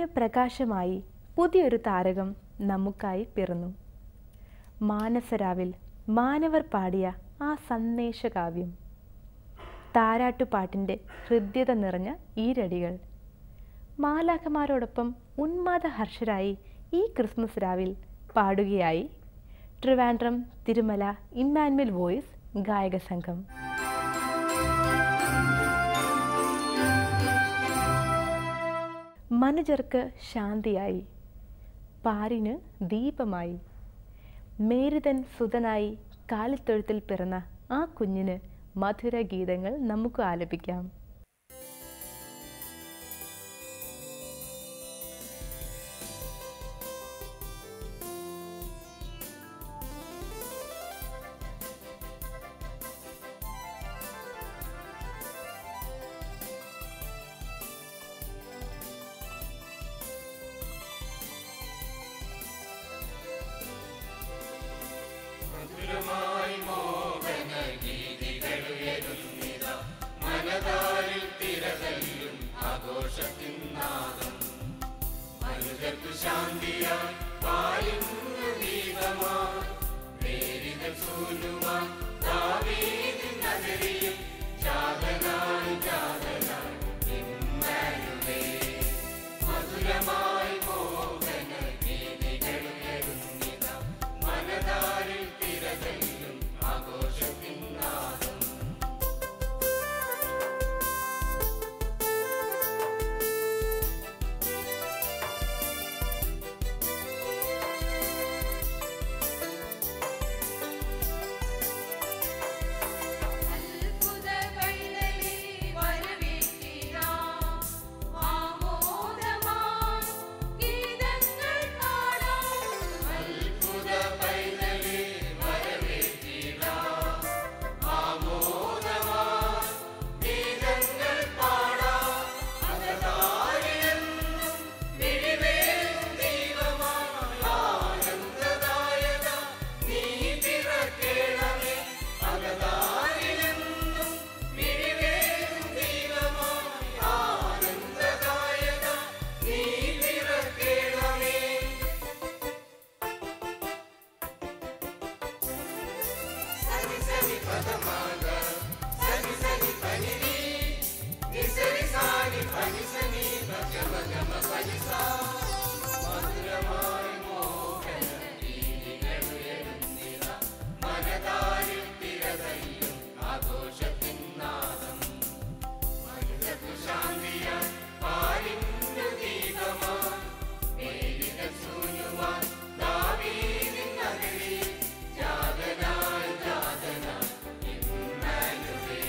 പ്രകാശമായി പുതിയൊരു താരകം നമുക്കായി പിറന്നു മാനസരാവിൽ മാനവർ പാടിയ ആ സന്ദേശകാവ്യം താരാട്ടുപാട്ടിൻ്റെ ഹൃദ്യത നിറഞ്ഞ ഈരടികൾ മാലാഖമാരോടൊപ്പം ഉന്മാദഹർഷരായി ഈ ക്രിസ്മസ് രാവിൽ പാടുകയായി ട്രിവാൻഡ്രം തിരുമല ഇമ്മാനുവൽ വോയിസ് ഗായക സംഘം മനുജർക്ക് ശാന്തിയായി പാരിന് ദീപമായി മേരുതൻ സുതനായി കാലിത്തൊഴുത്തിൽ പിറന്ന ആ കുഞ്ഞിന് മധുര ഗീതങ്ങൾ നമുക്ക് ആലപിക്കാം അത്ഭുത പൈതലേ വരവേൽക്കിടാം ആമോദമാം ഗീതങ്ങൾ പാടാം അത്ഭുത പൈതലേ വരവേൽക്കിടാം ആമോദമാം ഗീതങ്ങൾ പാടാം അകതാരിലെന്നും വിഴിവേലും ദൈവമായി ആനന്ദദായക നീ പിറക്കേണമേ അകതാരിലെന്നും വിഴിവേലും ദൈവമായി ആനന്ദദായക നീ പിറക്കേണമേ സനി സനി പദമാക സനി സനി പനിരി നിസരി സാനി പനി സനി ഗമ ഗമ പനി സാ മധുരമായി മോഹന ഗീതികളുയരുന്നിത മനതാരിൽ തിരതല്ലും ആഘോഷത്തിൻ നാദം മനുഷ്യർക്കു ശാന്തിയാൻ പാലിന്നു ദീപമാൻ മേരിത സൂനുവാൻ ദാവീദിൻ നഗരിയിൽ ജാതനായി ജാതനായി ഇമ്മാനുവേൽ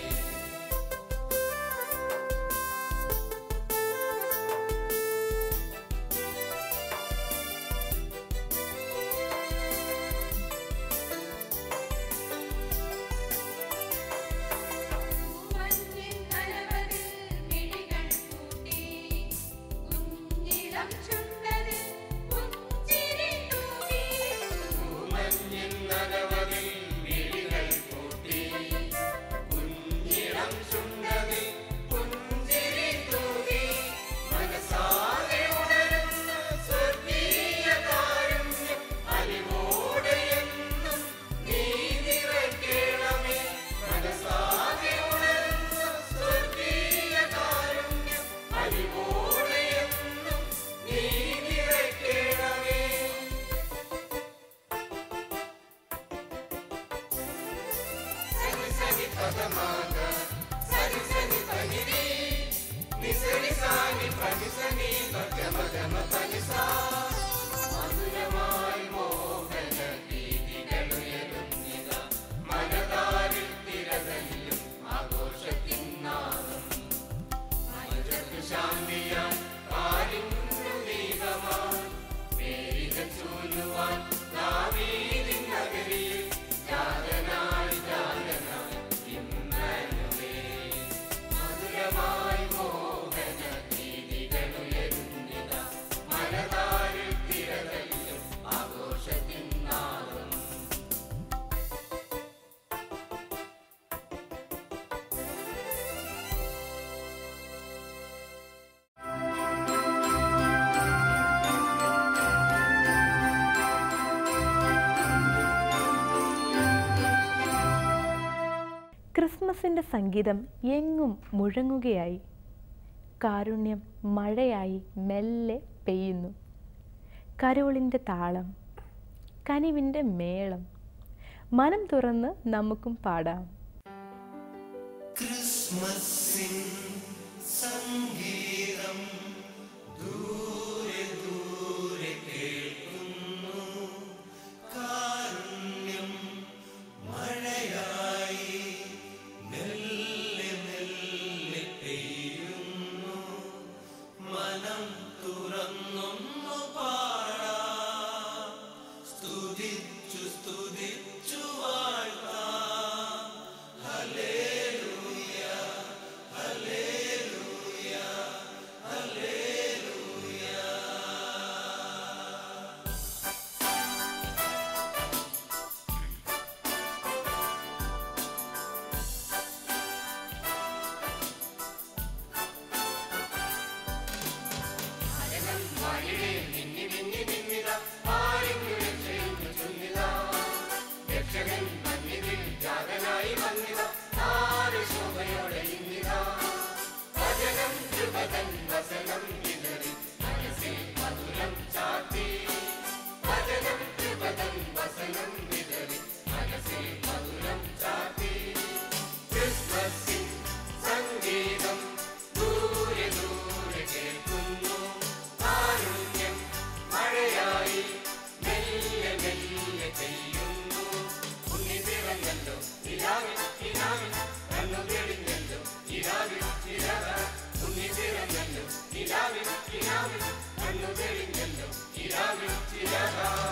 മഞ്ഞിൻ കലവറിൽ മിഴികൾ പൂട്ടി കുഞ്ഞിളം ചുണ്ടതിൽ പുഞ്ചിരി തൂകി മഞ്ഞിൻ കലവറിൽ മിഴികൾ പൂട്ടി കുഞ്ഞിളം ചുണ്ടതിൽ പുഞ്ചിരി തൂകി മനസാകെ ഉണരുന്ന സ്വർഗീയ കാരുണ്യം അലിവോടെ എന്നും നീ നിറയ്ക്കണമേ മനസാകെ ഉണരുന്ന സ്വർഗീയ കാരുണ്യം അലിവോടെ എന്നും നീ നിറയ്ക്കണമേ സനി സനി പദമാക സനി സനി പനിരി നിസരി സാനി പനി സനി ഗമ ഗമ പനി സാ മധുരമായി മോഹന ഗീതികളുയരുന്നിത മനതാരിൽ തിരതല്ലും ആഘോഷത്തിൻ നാദം മനുഷ്യർക്ക് ശാന്തിയാൻ പാലിന്നു ദീപമാൻ പേരിത ചൂലുവാൻ ദാവീദിൻ നഗരിയിൽ ജാതനായി ജാതനായി ഇമ്മാനുവേൽ മധുരമായി മോഹന ഗീതികളുയരുന്നിത ക്രിസ്മസിൻ്റെ സംഗീതം എങ്ങും മുഴങ്ങുകയായി കാരുണ്യം മഴയായി മെല്ലെ പെയ്യുന്നു കരോളിൻ്റെ താളം കനിവിൻ്റെ മേളം മനം തുറന്ന് നമുക്കും പാടാം ക്രിസ്മസിൻ സംഗീതം ദൂരെ ദൂരെ കേൾക്കുന്നു കാരുണ്യം മഴയായി മെല്ലെ മെല്ലെ പെയ്യുന്നു മനം തുറന്നൊന്നു പാടാം സ്തുതിച്ചു സ്തുതിച്ചു വാഴ്ത്താം ഹല്ലേലൂയ ഹല്ലേലൂയ ഹല്ലേലൂയ ക്രിസ്മസിൻ സംഗീതം ദൂരെ ദൂരെ കേൾക്കുന്നു കാരുണ്യം മഴയായി മെല്ലെ മെല്ലെ പെയ്യുന്നു ഉണ്ണി പിറന്നല്ലോ ഇരാവിൽ ഇരാവിൽ കണ്ണു തെളിഞ്ഞല്ലോ ഇരാവിൽ ഇരവ ഉണ്ണി പിറന്നല്ലോ ഇരാവിൽ ഇരാവിൽ കണ്ണു തെളിഞ്ഞല്ലോ ഇരാവിൽ ഇരവ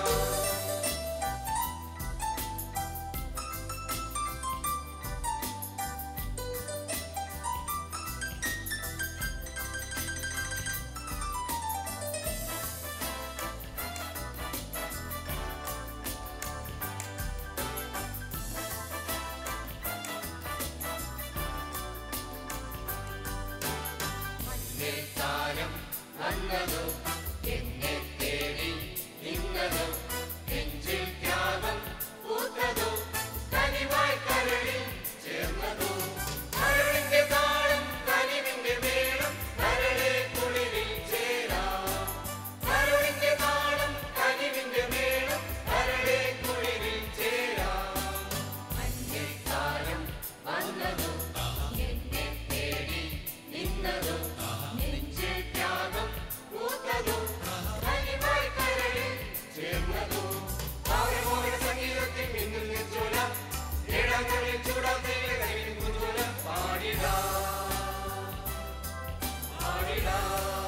താരം വന്നതോ എന്നെ തേടി നിന്നതോ നെഞ്ചിൽ ത്യാഗം പൂത്തതോ കനിവായി കരളിൽ ചേർന്നതോ കരളിന്റെ താളം കനിവിന്റെ മേളം കരളെ കുളിരിൽ ചേരാം കരളിന്റെ താളം കനിവിന്റെ മേളം കരളെ കുളിരിൽ ചേരാം മഞ്ഞിൽ താരം വന്നതോ എന്നെ തേടി നിന്നതോ നെഞ്ചിൽ ത്യാഗം പൂത്തതോ കനിവായി കരളിൽ ചേർന്നതോ പാവമോഹന സംഗീതത്തിൽ മിന്നും നിച്ചോല ഏഴാങ്ങളിൽ ചൂടാത്തേലെ കനിവിൻ കുഞ്ചോല പാടിടാ പാടിടാ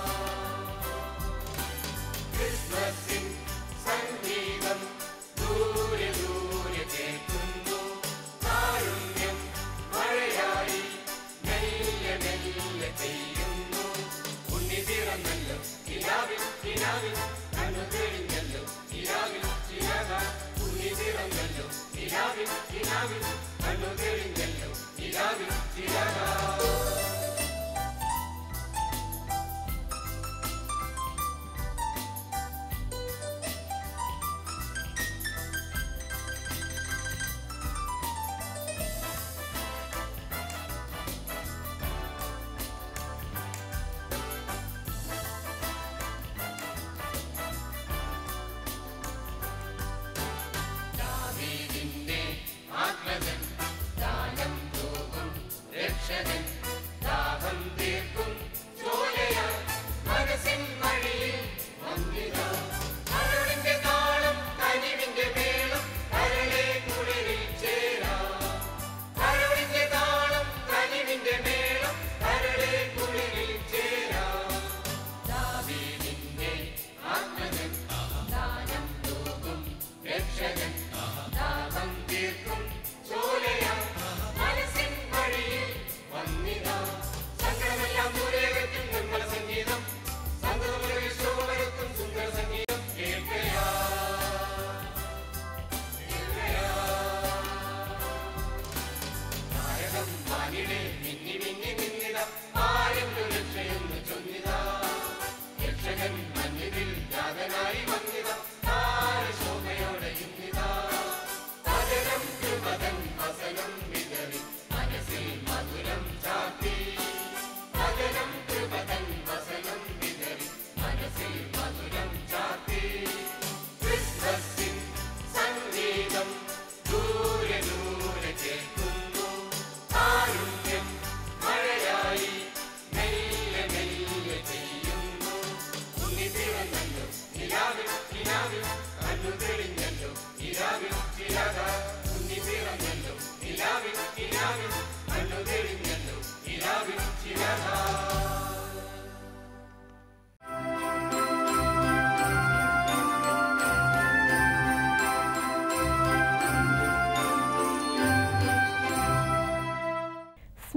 ക്രിസ്മസിൻ സംഗീതം ദൂരെ ദൂരെ കേൾക്കുന്നു കാരുണ്യം മഴയായി മെല്ലെ മെല്ലെ പെയ്യുന്നു ഉണ്ണി പിറന്നല്ലോ ഇലാവിൽ ഇലാവിൽ കണ്ണു തെളിഞ്ഞല്ലോ ഇലാവിൽ ചിരക ഉണ്ണി പിറന്നല്ലോ ഇലാവിൽ ഇലാവിൽ കണ്ണു തെളിഞ്ഞല്ലോ ഇലാവിൽ ചിരക ദാവീദിന്റെ ആത്മജൻ ദാനം തൂകും രക്ഷകൻ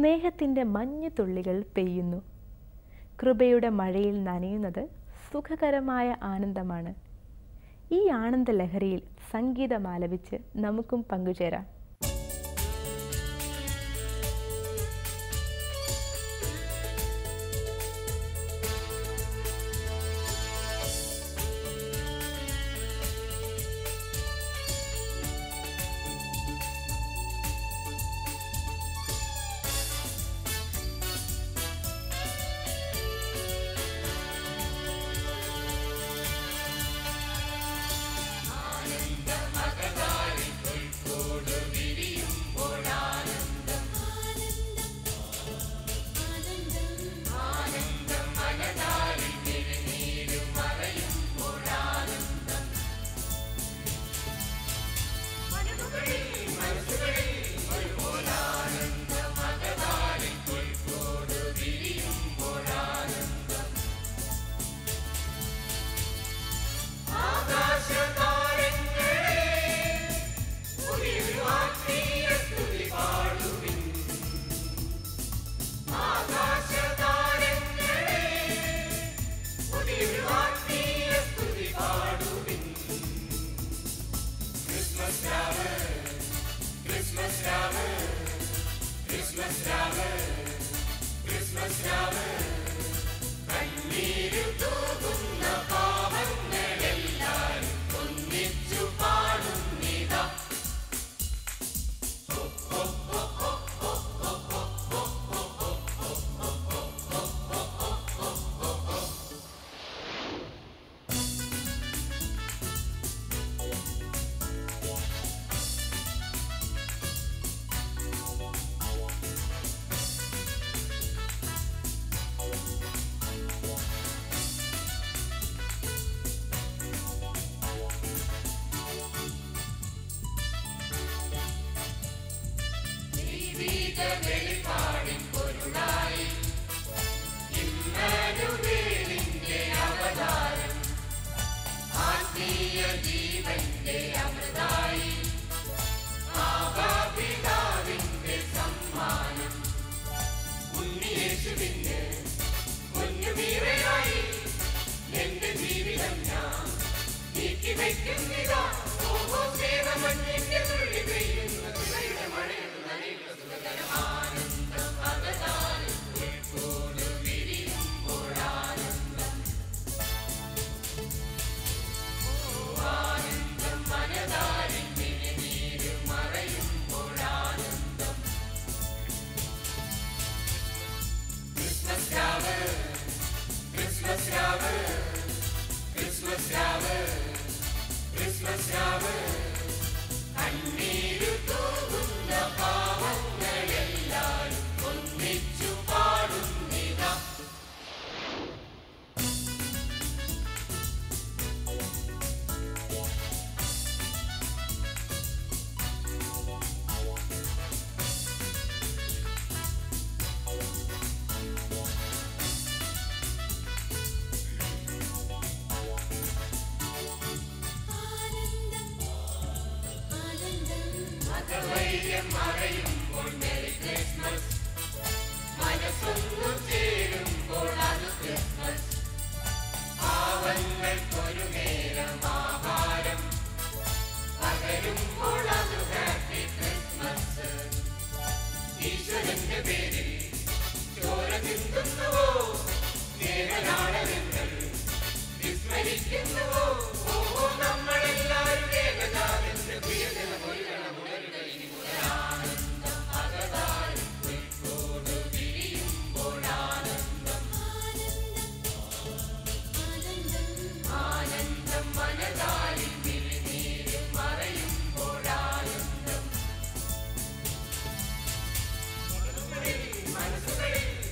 സ്നേഹത്തിൻ്റെ മഞ്ഞുതുള്ളികൾ പെയ്യുന്നു കൃപയുടെ മഴയിൽ നനയുന്നത് സുഖകരമായ ആനന്ദമാണ് ഈ ആനന്ദ ലഹരിയിൽ സംഗീതം ആലപിച്ച് നമുക്കും പങ്കുചേരാം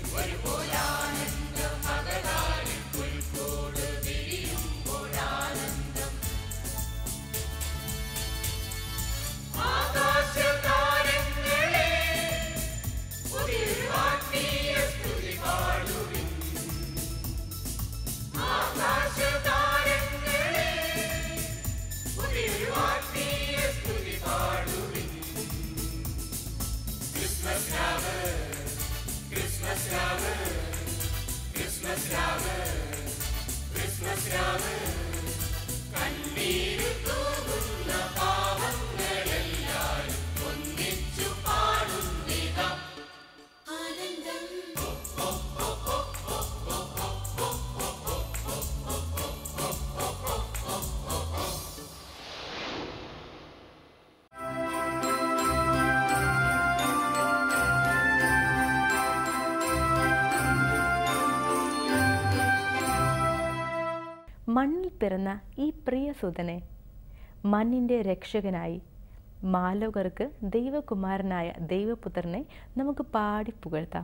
ഒരുപോലാനന്ദ മകതാരി പുൽക്കൂട് വിരിയുമ്പോഴാനന്ദം മണ്ണിൽ പിറന്ന ഈ പ്രിയസുതനെ മണ്ണിൻ്റെ രക്ഷകനായി മാലോകർക്ക് ദൈവകുമാരനായ ദൈവപുത്രനെ നമുക്ക് പാടി പുകഴ്ത്താം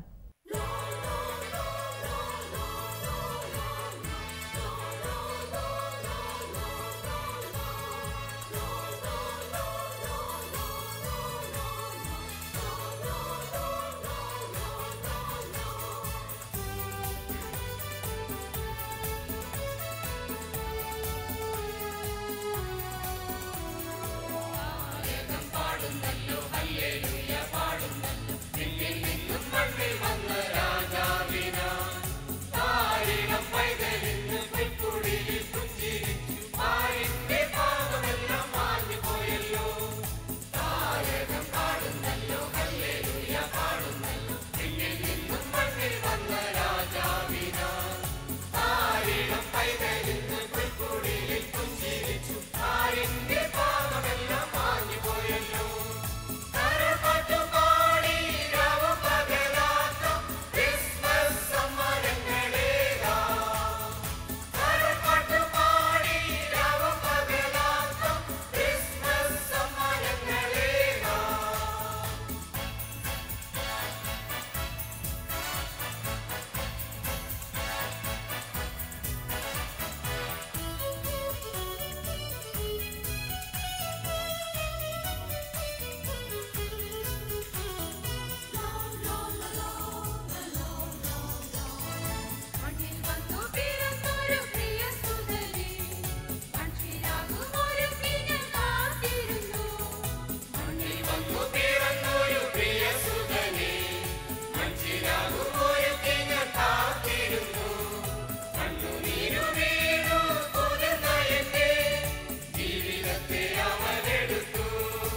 മണ്ണിൽ വന്നു പിറന്നൊരു പ്രിയസുതനേ മൺചിരാകുമൊരു കിനാ കാത്തിരുന്നു മണ്ണിൽ വന്നു പിറന്നൊരു പ്രിയസുതനേ മൺചിരാകുമൊരു കിനാ കാത്തിരുന്നു കണ്ണുനീരു വീണു കുതിർന്ന എന്റെ ജീവിതത്തെ അവനെടുത്തു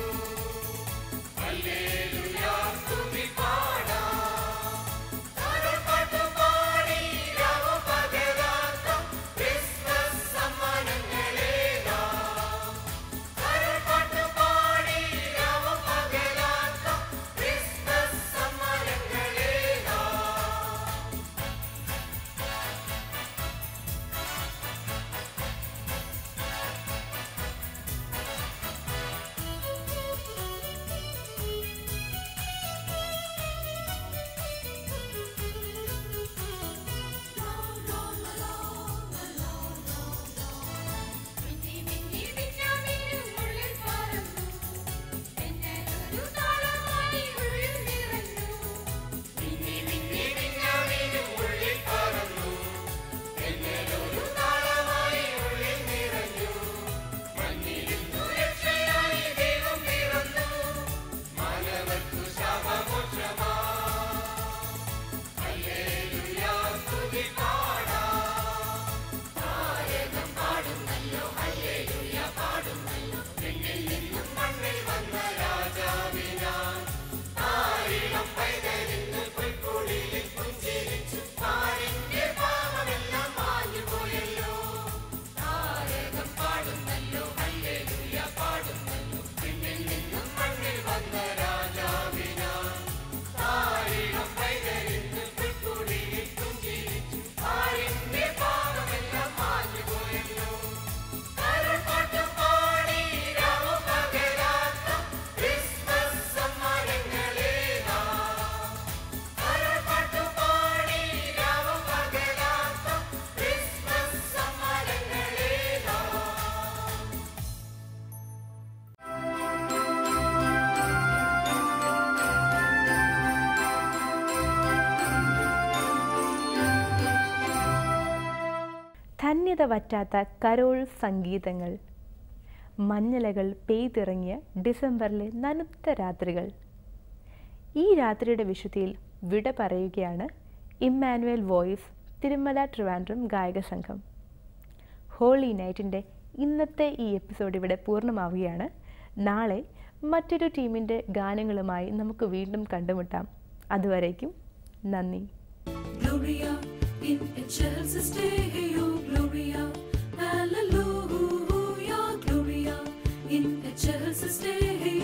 ഹല്ലേലൂയാ സ്തുതി പാടാം താരപ്പാട്ടു പാടി രാവു പകരാത്ത ക്രിസ്മസ് സമ്മാനങ്ങളേകാം താരപ്പാട്ടു പാടി രാവു പകരാത്ത ക്രിസ്മസ് സമ്മാനങ്ങളേകാം മിന്നി മിന്നി മിന്നാമിനും ഉള്ളിൽ പറന്നു എന്നൊരു താളമായി ഉള്ളിൽ നിറഞ്ഞു മിന്നി മിന്നി മിന്നാമിനും ഉള്ളിൽ പറന്നു എന്നൊരു താളമായി ഉള്ളിൽ നിറഞ്ഞു മണ്ണിലിന്നു രക്ഷയായി ദൈവം പിറന്നു മാനവർക്കു ശാപമോക്ഷമാ ഹല്ലേലൂയാ സ്തുതി പാടാം നായകൻ പാടുന്നല്ലോ ഹല്ലേലൂയ പാടുന്നല്ലോ പിന്നിൽ നിന്നും മണ്ണിൽ വന്ന രാജാവിനാൻ ആയിരം പൈതലിന്ന് പുൽക്കുടിലിൽ പുഞ്ചിരിച്ചു ആരിന്റെ പാപമെല്ലാം മാഞ്ഞു പോയല്ലോ നായകൻ പാടുന്നല്ലോ ഹല്ലേലൂയ പാടുന്നല്ലോ പിന്നിൽ നിന്നും മണ്ണിൽ വന്ന രാജാവിനാൻ ആയിരം പൈതലിന്ന് പുൽക്കുടിലിൽ പുഞ്ചിരിച്ചു ആരിന്റെ പാപമെല്ലാം മാഞ്ഞു പോയല്ലോ കരപ്പാട്ടു പാടി രാവു പകരാത്ത ക്രിസ്മസ് സമ്മാനങ്ങളേകാം കരപ്പാട്ടു പാടി രാവു പകരാത്ത ക്രിസ്മസ് സമ്മാനങ്ങളേകാം ധന്യത വറ്റാത്ത കരോൾ സംഗീതങ്ങൾ മഞ്ഞലകൾ പെയ്തിറങ്ങിയ ഡിസംബറിലെ നനുത്ത രാത്രികൾ ഈ രാത്രിയുടെ വിശുദ്ധിയിൽ വിട പറയുകയാണ് ഇമ്മാനുവൽ വോയിസ് തിരുമല ട്രിവാൻഡ്രം ഗായക സംഘം ഹോളി നൈറ്റിൻ്റെ ഇന്നത്തെ ഈ എപ്പിസോഡ് ഇവിടെ പൂർണ്ണമാവുകയാണ് നാളെ മറ്റൊരു ടീമിൻ്റെ ഗാനങ്ങളുമായി നമുക്ക് വീണ്ടും കണ്ടുമുട്ടാം അതുവരേക്കും നന്ദി Gloria in excelsis Deo, Gloria, Hallelujah, Gloria in excelsis Deo.